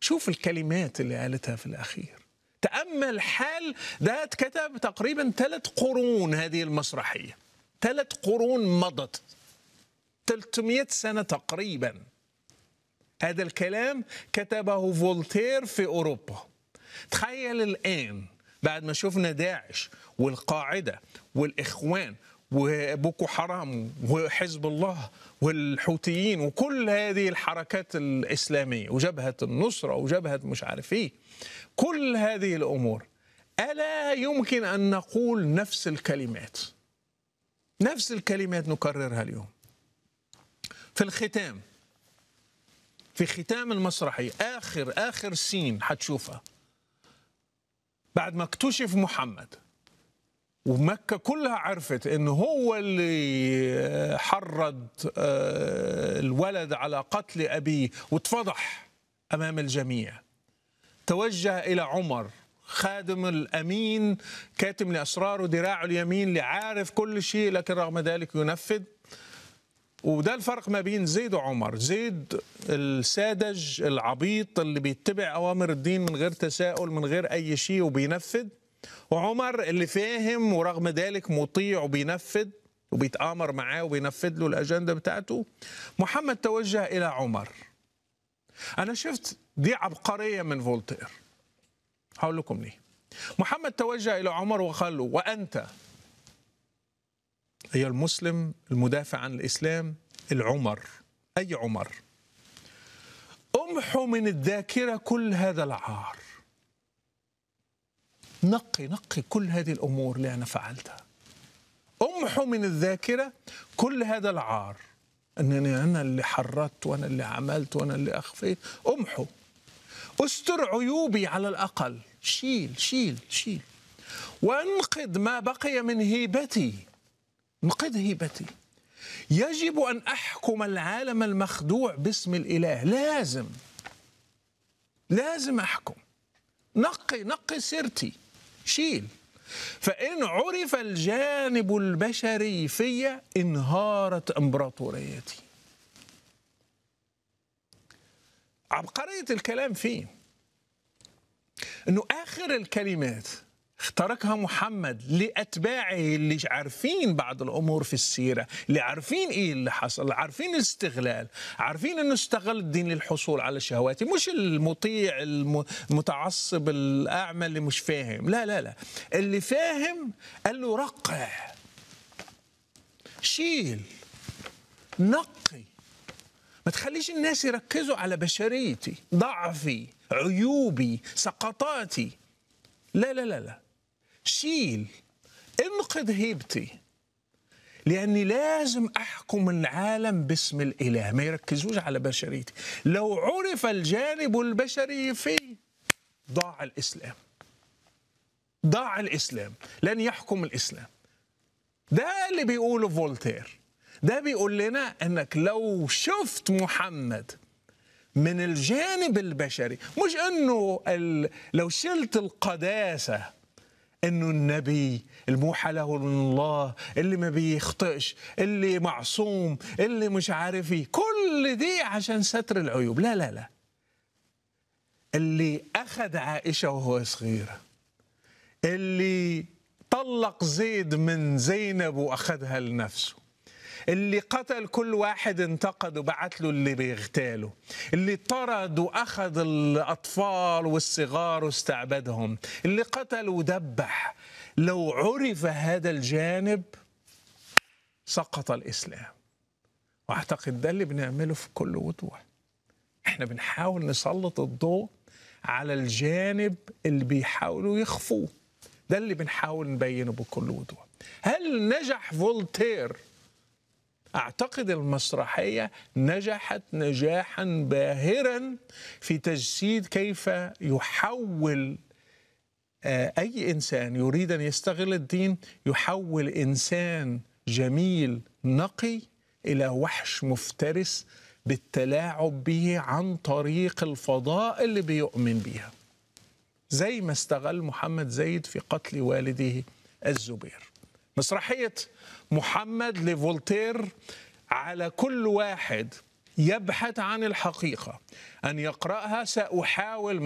شوف الكلمات اللي قالتها في الأخير تأمل حال ده اتكتب تقريبا ثلاث قرون هذه المسرحية ثلاث قرون مضت 300 سنة تقريبا هذا الكلام كتبه فولتير في أوروبا تخيل الآن بعد ما شفنا داعش والقاعدة والإخوان وبوكو حرام وحزب الله والحوثيين وكل هذه الحركات الإسلامية وجبهة النصرة وجبهة مش عارف إيه كل هذه الأمور ألا يمكن أن نقول نفس الكلمات نفس الكلمات نكررها اليوم في الختام في ختام المسرحية آخر آخر سين حتشوفها بعد ما اكتشف محمد ومكة كلها عرفت انه هو اللي حرض الولد على قتل ابيه واتفضح امام الجميع توجه الى عمر خادم الامين كاتم لاسراره ذراعه اليمين اللي عارف كل شيء لكن رغم ذلك ينفذ وده الفرق ما بين زيد وعمر زيد الساذج العبيط اللي بيتبع اوامر الدين من غير تساؤل من غير اي شيء وبينفذ وعمر اللي فاهم ورغم ذلك مطيع وبينفذ وبيتآمر معاه وبينفذ له الأجندة بتاعته محمد توجه إلى عمر أنا شفت دي عبقرية من فولتير هقول لكم ليه محمد توجه إلى عمر وقال له وأنت أيها المسلم المدافع عن الإسلام العمر أي عمر امحو من الذاكرة كل هذا العار نقي نقي كل هذه الامور اللي انا فعلتها امحو من الذاكره كل هذا العار انني انا اللي حرضت وانا اللي عملت وانا اللي اخفيت امحو استر عيوبي على الاقل شيل شيل شيل وانقذ ما بقي من هيبتي انقذ هيبتي يجب ان احكم العالم المخدوع باسم الاله لازم لازم احكم نقي نقي سيرتي شيل فإن عرف الجانب البشري في انهارت امبراطوريتي عبقرية الكلام فيه انه اخر الكلمات تركها محمد لاتباعه اللي عارفين بعض الامور في السيره، اللي عارفين ايه اللي حصل، عارفين الاستغلال، عارفين انه استغل الدين للحصول على شهواته، مش المطيع المتعصب الاعمى اللي مش فاهم، لا لا لا، اللي فاهم قال له رقع شيل نقي ما تخليش الناس يركزوا على بشريتي، ضعفي، عيوبي، سقطاتي لا لا لا لا شيل انقذ هيبتي لأني لازم أحكم العالم باسم الإله ما يركزوش على بشريتي لو عرف الجانب البشري فيه ضاع الإسلام ضاع الإسلام لن يحكم الإسلام ده اللي بيقوله فولتير ده بيقول لنا أنك لو شفت محمد من الجانب البشري مش انه ال... لو شلت القداسه انه النبي الموحى له من الله اللي ما بيخطئش اللي معصوم اللي مش عارف ايه كل دي عشان ستر العيوب لا لا لا اللي اخذ عائشه وهو صغيره اللي طلق زيد من زينب واخذها لنفسه اللي قتل كل واحد انتقد وبعت له اللي بيغتاله اللي طرد واخذ الاطفال والصغار واستعبدهم اللي قتل ودبح لو عرف هذا الجانب سقط الاسلام واعتقد ده اللي بنعمله في كل وضوح احنا بنحاول نسلط الضوء على الجانب اللي بيحاولوا يخفوه ده اللي بنحاول نبينه بكل وضوح هل نجح فولتير اعتقد المسرحيه نجحت نجاحا باهرا في تجسيد كيف يحول اي انسان يريد ان يستغل الدين يحول انسان جميل نقي الى وحش مفترس بالتلاعب به عن طريق الفضاء اللي بيؤمن بيها زي ما استغل محمد زيد في قتل والده الزبير مسرحيه محمد لفولتير على كل واحد يبحث عن الحقيقة أن يقرأها سأحاول